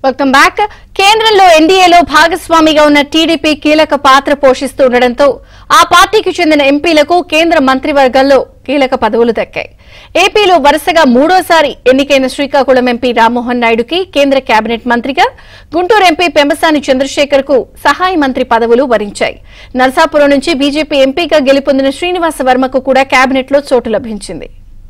Welcome back కేంద్రంలో ఎన్డీఏలో భాగస్వామిగా ఉన్న టీడీపీ కీలక పాత్ర పోషిస్తూ ఉండడంతో ఆ పార్టీకి చెందిన ఎంపీలకు కేంద్ర మంత్రివర్గంలో కీలక పదవులు దక్కాయి ఏపీలో వరుసగా మూడోసారి ఎన్నికైన శ్రీకాకుళం ఎంపీ రామ్మోహన్ నాయుడుకి కేంద్ర కేబినెట్ మంత్రిగా గుంటూరు ఎంపీ పెంబసాని చంద్రశేఖర్ కు సహాయ మంత్రి పదవులు వరించాయి నరసాపురం నుంచి బీజేపీ ఎంపీగా గెలుపొందిన శ్రీనివాస వర్మకు కూడా కేబినెట్లో చోటు లభించింది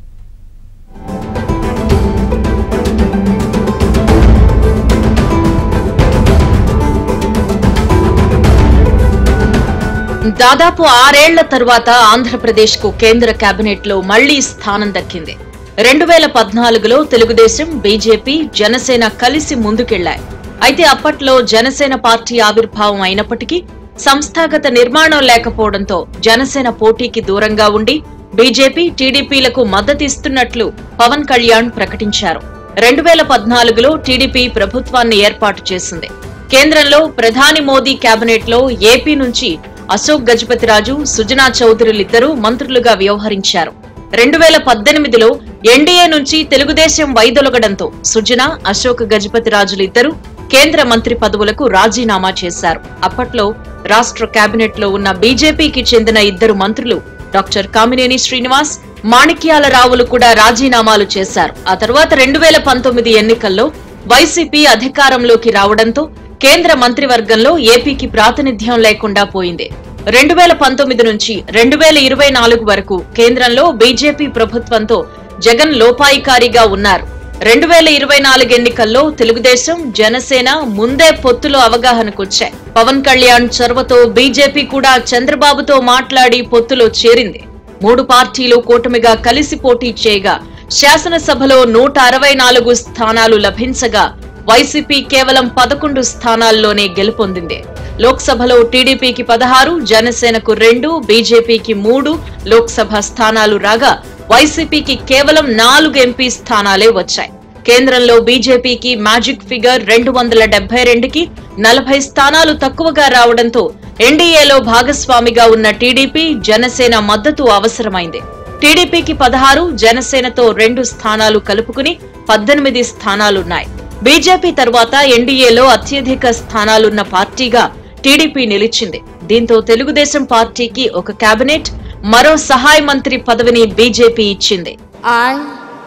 దాదాపు ఆరేళ్ల తరువాత ఆంధ్రప్రదేశ్ కు కేంద్ర కేబినెట్ లో మళ్లీ స్థానం దక్కింది రెండు వేల పద్నాలుగులో తెలుగుదేశం బీజేపీ జనసేన కలిసి ముందుకెళ్లాయి అయితే అప్పట్లో జనసేన పార్టీ ఆవిర్భావం అయినప్పటికీ సంస్థాగత నిర్మాణం లేకపోవడంతో జనసేన పోటీకి దూరంగా ఉండి బీజేపీ టీడీపీలకు మద్దతిస్తున్నట్లు పవన్ కళ్యాణ్ ప్రకటించారు రెండు వేల పద్నాలుగులో టీడీపీ ప్రభుత్వాన్ని ఏర్పాటు చేసింది కేంద్రంలో ప్రధాని మోదీ కేబినెట్ లో ఏపీ నుంచి అశోక్ గజపతిరాజు సుజనా చౌదరులిద్దరూ మంత్రులుగా వ్యవహరించారు రెండు వేల పద్దెనిమిదిలో ఎన్డీఏ నుంచి తెలుగుదేశం వైదొలగడంతో సుజనా అశోక్ గజపతిరాజులిద్దరూ కేంద్ర మంత్రి పదవులకు రాజీనామా చేశారు అప్పట్లో రాష్ట్ర కేబినెట్ లో ఉన్న బీజేపీకి చెందిన ఇద్దరు మంత్రులు డాక్టర్ కామినేని శ్రీనివాస్ మాణిక్యాల రావులు కూడా రాజీనామాలు చేశారు ఆ తర్వాత రెండు వేల పంతొమ్మిది ఎన్నికల్లో వైసీపీ అధికారంలోకి రావడంతో కేంద్ర మంత్రివర్గంలో ఏపీకి ప్రాతినిధ్యం లేకుండా పోయింది రెండు వేల పంతొమ్మిది నుంచి రెండు వేల ఇరవై నాలుగు వరకు కేంద్రంలో బీజేపీ ప్రభుత్వంతో జగన్ లోపాయికారిగా ఉన్నారు రెండు వేల ఇరవై నాలుగు ఎన్నికల్లో తెలుగుదేశం జనసేన ముందే పొత్తులో అవగాహనకొచ్చాయి పవన్ కళ్యాణ్ చొరవతో బీజేపీ కూడా చంద్రబాబుతో మాట్లాడి పొత్తులో చేరింది మూడు పార్టీలు కూటమిగా కలిసి పోటీ చేయగా శాసనసభలో నూట అరవై నాలుగు స్థానాలు లభించగా వైసీపీ కేవలం పదకొండు స్థానాల్లోనే గెలుపొందింది లోక్సభలో టీడీపీకి పదహారు జనసేనకు రెండు బీజేపీకి మూడు లోక్సభ స్థానాలు రాగా వైసీపీకి కేవలం నాలుగు ఎంపీ స్థానాలే వచ్చాయి కేంద్రంలో బీజేపీకి మ్యాజిక్ ఫిగర్ రెండు వందల డెబ్బై రెండుకి నలభై స్థానాలు తక్కువగా రావడంతో ఎన్డీఏలో భాగస్వామిగా ఉన్న టీడీపీ జనసేన మద్దతు అవసరమైంది టీడీపీకి పదహారు జనసేనతో రెండు స్థానాలు కలుపుకుని పద్దెనిమిది స్థానాలున్నాయి బీజేపీ తర్వాత ఎన్డీఏలో అత్యధిక స్థానాలున్న పార్టీగా టీడీపీ నిలిచింది దీంతో తెలుగుదేశం పార్టీకి ఒక కేబినెట్ మరో సహాయ మంత్రి పదవిని బీజేపీ ఇచ్చింది I,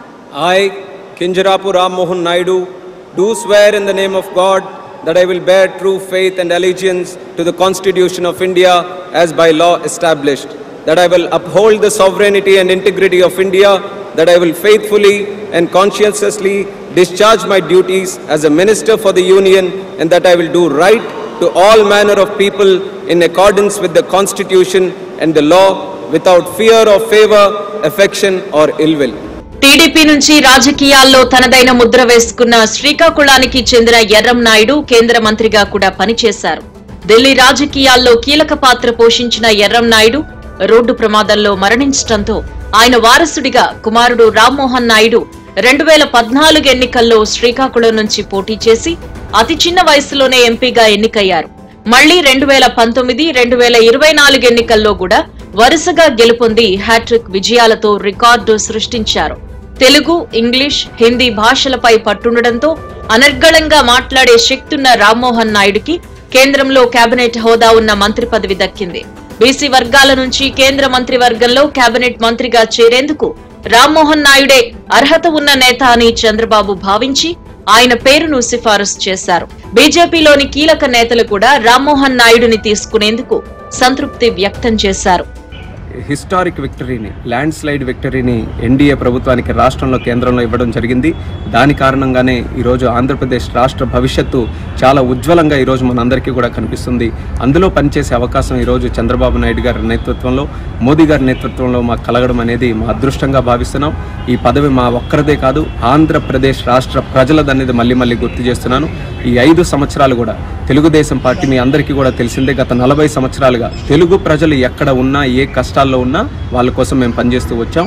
I, Kinjarapu Ram Mohan Naidu, do swear in the name of God that I will bear true faith and allegiance to the Constitution of India as by law established, that I will uphold the sovereignty and integrity of India, that I will faithfully and conscientiously discharge my duties as a minister for the Union, and that I will do right to all manner of people in accordance with the Constitution and the law without fear or favor, affection or ill will. TDP నుంచి రాజకీయాల్లో తనదైన ముద్ర వేసుకున్న శ్రీకాకుళానికి చెందిన ఎర్రం నాయుడు కేంద్ర మంత్రిగా కూడా పనిచేశారు ఢిల్లీ రాజకీయాల్లో కీలక పాత్ర పోషించిన ఎర్రం నాయుడు రోడ్డు ప్రమాదంలో మరణించడంతో ఆయన వారసుడిగా కుమారుడు రామ్మోహన్ నాయుడు రెండు వేల పద్నాలుగు ఎన్నికల్లో శ్రీకాకుళం నుంచి పోటీ చేసి అతి చిన్న వయసులోనే ఎంపీగా ఎన్నికయ్యారు మళ్లీ రెండు వేల పంతొమ్మిది రెండు వేల ఇరవై నాలుగు ఎన్నికల్లో కూడా వరుసగా గెలుపొంది హ్యాట్రిక్ విజయాలతో రికార్డు సృష్టించారు తెలుగు ఇంగ్లీష్ హిందీ భాషలపై పట్టుండడంతో అనర్గళంగా మాట్లాడే శక్తున్న రామ్మోహన్ నాయుడుకి కేంద్రంలో కేబినెట్ హోదా ఉన్న మంత్రి పదవి దక్కింది బీసీ వర్గాల నుంచి కేంద్ర మంత్రివర్గంలో కేబినెట్ మంత్రిగా చేరేందుకు రామ్మోహన్ నాయుడే అర్హత ఉన్న నేత అని చంద్రబాబు భావించి ఆయన పేరును సిఫారసు చేశారు బీజేపీలోని కీలక నేతలు కూడా రామ్మోహన్ నాయుడుని తీసుకునేందుకు సంతృప్తి వ్యక్తం చేశారు హిస్టారిక్ విక్టరీని ల్యాండ్ స్లైడ్ విక్టరీని ఎన్డీఏ ప్రభుత్వానికి రాష్ట్రంలో కేంద్రంలో ఇవ్వడం జరిగింది దాని కారణంగానే ఈరోజు ఆంధ్రప్రదేశ్ రాష్ట్ర భవిష్యత్తు చాలా ఉజ్వలంగా ఈరోజు మనందరికీ కూడా కనిపిస్తుంది అందులో పనిచేసే అవకాశం ఈరోజు చంద్రబాబు నాయుడు గారి నేతృత్వంలో మోదీ గారి నేతృత్వంలో మాకు కలగడం అనేది మా అదృష్టంగా భావిస్తున్నాం ఈ పదవి మా ఒక్కరిదే కాదు ఆంధ్రప్రదేశ్ రాష్ట్ర ప్రజలదనేది మళ్ళీ మళ్ళీ గుర్తు చేస్తున్నాను ఈ ఐదు సంవత్సరాలు కూడా తెలుగుదేశం పార్టీ మీ అందరికీ కూడా తెలిసిందే గత నలభై సంవత్సరాలుగా తెలుగు ప్రజలు ఎక్కడ ఉన్నా ఏ కష్టాల్లో ఉన్నా వాళ్ళ కోసం మేము పనిచేస్తూ వచ్చాం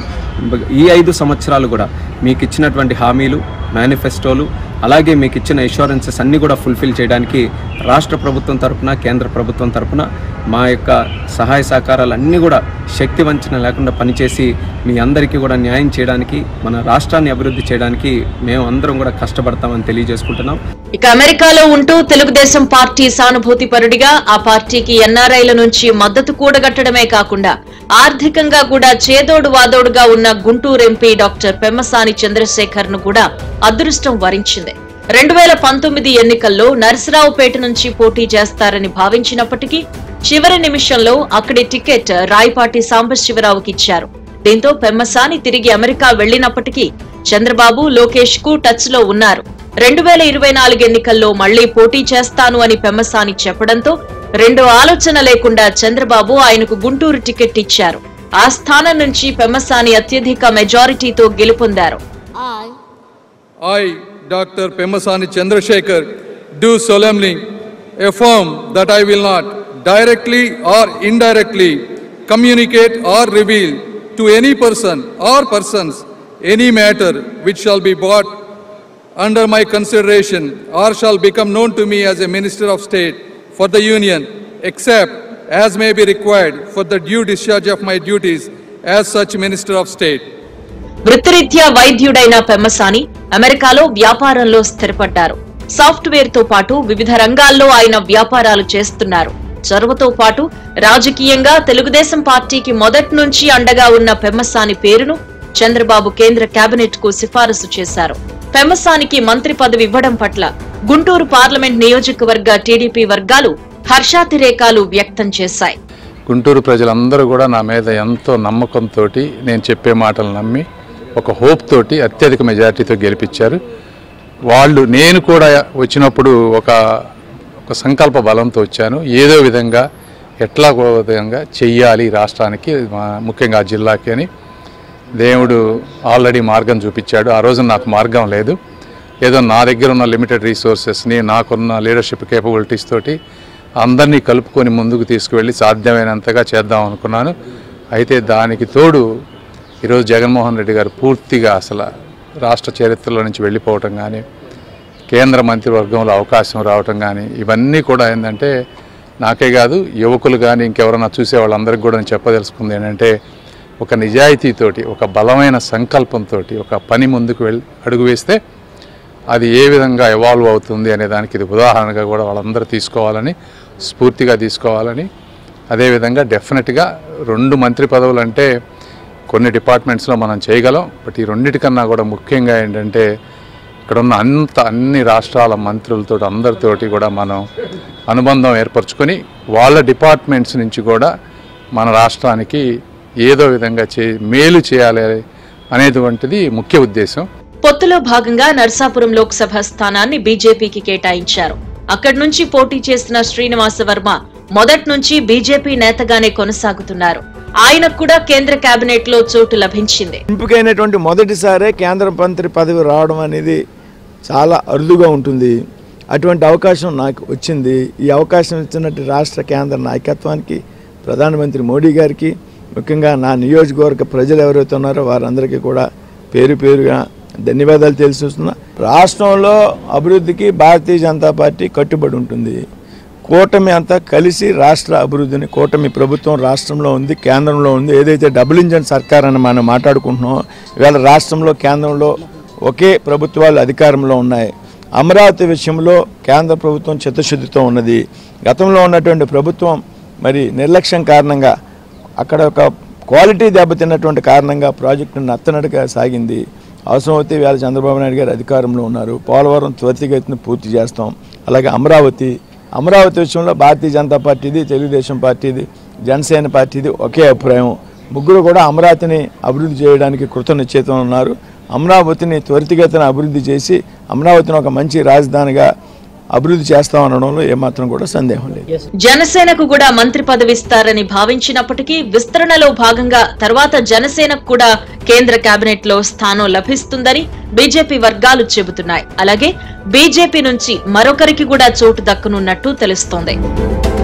ఈ ఐదు సంవత్సరాలు కూడా మీకు ఇచ్చినటువంటి హామీలు మేనిఫెస్టోలు అలాగే మీకు ఇచ్చిన ఇన్సూరెన్సెస్ అన్నీ కూడా ఫుల్ఫిల్ చేయడానికి రాష్ట్ర ప్రభుత్వం తరపున కేంద్ర ప్రభుత్వం తరపున మా యొక్క సహాయ సహకారాలు అన్నీ కూడా శక్తి వంచన లేకుండా పనిచేసి మీ అందరికీ కూడా న్యాయం చేయడానికి మన రాష్ట్రాన్ని అభివృద్ధి చేయడానికి మేము అందరం కూడా కష్టపడతామని తెలియజేసుకుంటున్నాం ఇక అమెరికాలో ఉంటూ తెలుగుదేశం పార్టీ సానుభూతి పరుడిగా ఆ పార్టీకి ఎన్ఆర్ఐల నుంచి మద్దతు కూడగట్టడమే కాకుండా ఆర్థికంగా కూడా చేదోడు వాదోడుగా ఉన్న గుంటూరు ఎంపీ డాక్టర్ పెమ్మసాని చంద్రశేఖర్ ను కూడా అదృష్టం వరించింది రెండు వేల పంతొమ్మిది ఎన్నికల్లో నరసరావుపేట నుంచి పోటీ చేస్తారని భావించినప్పటికీ చివరి నిమిషంలో అక్కడి టికెట్ రాయపాటి సాంబశివరావుకి ఇచ్చారు దీంతో పెమ్మసాని తిరిగి అమెరికా వెళ్లినప్పటికీ చంద్రబాబు లోకేష్ కు టచ్ లో ఉన్నారు రెండు వేల ఇరవై నాలుగు ఎన్నికల్లో మళ్లీ పోటీ చేస్తాను అని పెమ్మసాని చెప్పడంతో రెండో ఆలోచన లేకుండా చంద్రబాబు ఆయనకు గుంటూరు టికెట్ ఇచ్చారు ఆ స్థానం నుంచి పెమ్మసాని అత్యధిక మెజారిటీతో గెలుపొందారు I, Dr. Pemasani Chandrasekhar, do solemnly affirm that I will not directly or indirectly communicate or reveal to any person or persons any matter which shall be brought under my consideration or shall become known to me as a Minister of State for the Union, except as may be required for the due discharge of my duties as such Minister of State. వృత్తిరీత్యా వైద్యుడైన పెమ్మసాని అమెరికాలో వ్యాపారంలో స్థిరపడ్డారు software తో పాటు వివిధ రంగాల్లో ఆయన వ్యాపారాలు చేస్తున్నారు చొరవతో పాటు రాజకీయంగా తెలుగుదేశం పార్టీకి మొదటి నుంచి అండగా ఉన్న పెమ్మసాని పేరును చంద్రబాబు కేంద్ర కేబినెట్ కు సిఫారసు చేశారు పెమ్మసానికి మంత్రి పదవి ఇవ్వడం పట్ల గుంటూరు పార్లమెంట్ నియోజకవర్గ టీడీపీ వర్గాలు హర్షాతిరేకాలు వ్యక్తం చేశాయి గుంటూరు ప్రజలందరూ కూడా నా మీద ఎంతో నమ్మకంతో నేను చెప్పే మాటలు నమ్మి ఒక హోప్ తోటి అత్యధిక మెజారిటీతో గెలిపించారు వాళ్ళు నేను కూడా వచ్చినప్పుడు ఒక ఒక సంకల్ప బలంతో వచ్చాను ఏదో విధంగా ఎట్లా ఒక విధంగా చెయ్యాలి ఈ రాష్ట్రానికి మా- ముఖ్యంగా ఆ జిల్లాకి అని దేవుడు ఆల్రెడీ మార్గం చూపించాడు ఆ రోజు నాకు మార్గం లేదు ఏదో నా దగ్గర ఉన్న లిమిటెడ్ రీసోర్సెస్ని నాకున్న లీడర్షిప్ కేపబిలిటీస్ తోటి అందరినీ కలుపుకొని ముందుకు తీసుకువెళ్ళి సాధ్యమైనంతగా చేద్దాం అనుకున్నాను అయితే దానికి తోడు ఈరోజు జగన్మోహన్ రెడ్డి గారు పూర్తిగా అసలు రాష్ట్ర చరిత్రలో నుంచి వెళ్ళిపోవటం కానీ కేంద్ర మంత్రివర్గంలో అవకాశం రావటం కానీ ఇవన్నీ కూడా ఏంటంటే నాకే కాదు యువకులు కానీ ఇంకెవరైనా చూసే వాళ్ళందరికీ కూడా నేను చెప్పదలుచుకుంది ఏంటంటే ఒక నిజాయితీతోటి ఒక బలమైన సంకల్పంతో ఒక పని ముందుకు వెళ్ళి అడుగు వేస్తే అది ఏ విధంగా ఎవాల్వ్ అవుతుంది అనే దానికి ఇది ఉదాహరణగా కూడా వాళ్ళందరూ తీసుకోవాలని స్ఫూర్తిగా తీసుకోవాలని అదేవిధంగా డెఫినెట్గా రెండు మంత్రి పదవులు అంటే కొన్ని డిపార్ట్మెంట్స్లో మనం చేయగలం బట్ ఈ రెండిటికన్నా కూడా ముఖ్యంగా ఏంటంటే ఇక్కడ ఉన్న అంత అన్ని రాష్ట్రాల మంత్రులతో అందరితోటి కూడా మనం అనుబంధం ఏర్పరచుకొని వాళ్ళ డిపార్ట్మెంట్స్ నుంచి కూడా మన రాష్ట్రానికి ఏదో విధంగా చే మేలు చేయాలి అనేటువంటిది ముఖ్య ఉద్దేశం పొత్తులో భాగంగా నర్సాపురం లోక్సభ స్థానాన్ని బీజేపీకి కేటాయించారు అక్కడి నుంచి పోటీ చేసిన శ్రీనివాస వర్మ మొదటి నుంచి బీజేపీ నేతగానే కొనసాగుతున్నారు ఆయనకు కూడా కేంద్ర కేబినెట్ లో చోటు లభించింది ఎంపికైనటువంటి మొదటిసారే కేంద్ర మంత్రి పదవి రావడం అనేది చాలా అరుదుగా ఉంటుంది అటువంటి అవకాశం నాకు వచ్చింది ఈ అవకాశం ఇచ్చినట్టు రాష్ట్ర కేంద్ర నాయకత్వానికి ప్రధానమంత్రి మోడీ గారికి ముఖ్యంగా నా నియోజకవర్గ ప్రజలు ఎవరైతే ఉన్నారో వారందరికీ కూడా పేరు పేరుగా ధన్యవాదాలు తెలిసిస్తున్నా రాష్ట్రంలో అభివృద్ధికి భారతీయ జనతా పార్టీ కట్టుబడి ఉంటుంది కూటమి అంతా కలిసి రాష్ట్ర అభివృద్ధిని కూటమి ప్రభుత్వం రాష్ట్రంలో ఉంది కేంద్రంలో ఉంది ఏదైతే డబుల్ ఇంజన్ సర్కార్ అని మనం మాట్లాడుకుంటున్నాం ఇవాళ రాష్ట్రంలో కేంద్రంలో ఒకే ప్రభుత్వాలు అధికారంలో ఉన్నాయి అమరావతి విషయంలో కేంద్ర ప్రభుత్వం చిత్తశుద్ధితో ఉన్నది గతంలో ఉన్నటువంటి ప్రభుత్వం మరి నిర్లక్ష్యం కారణంగా అక్కడ ఒక క్వాలిటీ దెబ్బతిన్నటువంటి కారణంగా ప్రాజెక్టును నత్తనట్టుగా సాగింది అవసరమైతే వేళ చంద్రబాబు నాయుడు గారు అధికారంలో ఉన్నారు పోలవరం త్వరితగతిన పూర్తి చేస్తాం అలాగే అమరావతి అమరావతి విషయంలో భారతీయ జనతా పార్టీది తెలుగుదేశం పార్టీది జనసేన పార్టీది ఒకే అభిప్రాయం ముగ్గురు కూడా అమరావతిని అభివృద్ధి చేయడానికి కృతనిశ్చయితం ఉన్నారు అమరావతిని త్వరితగతిన అభివృద్ధి చేసి అమరావతిని ఒక మంచి రాజధానిగా అభివృద్ధి చేస్తామనడంలో ఏమాత్రం కూడా సందేహం లేదు జనసేనకు కూడా మంత్రి పదవి ఇస్తారని భావించినప్పటికీ విస్తరణలో భాగంగా తర్వాత జనసేనకు కూడా కేంద్ర కేబినెట్ లో స్థానం లభిస్తుందని బీజేపీ వర్గాలు చెబుతున్నాయి అలాగే బీజేపీ నుంచి మరొకరికి కూడా చోటు దక్కనున్నట్టు తెలుస్తోంది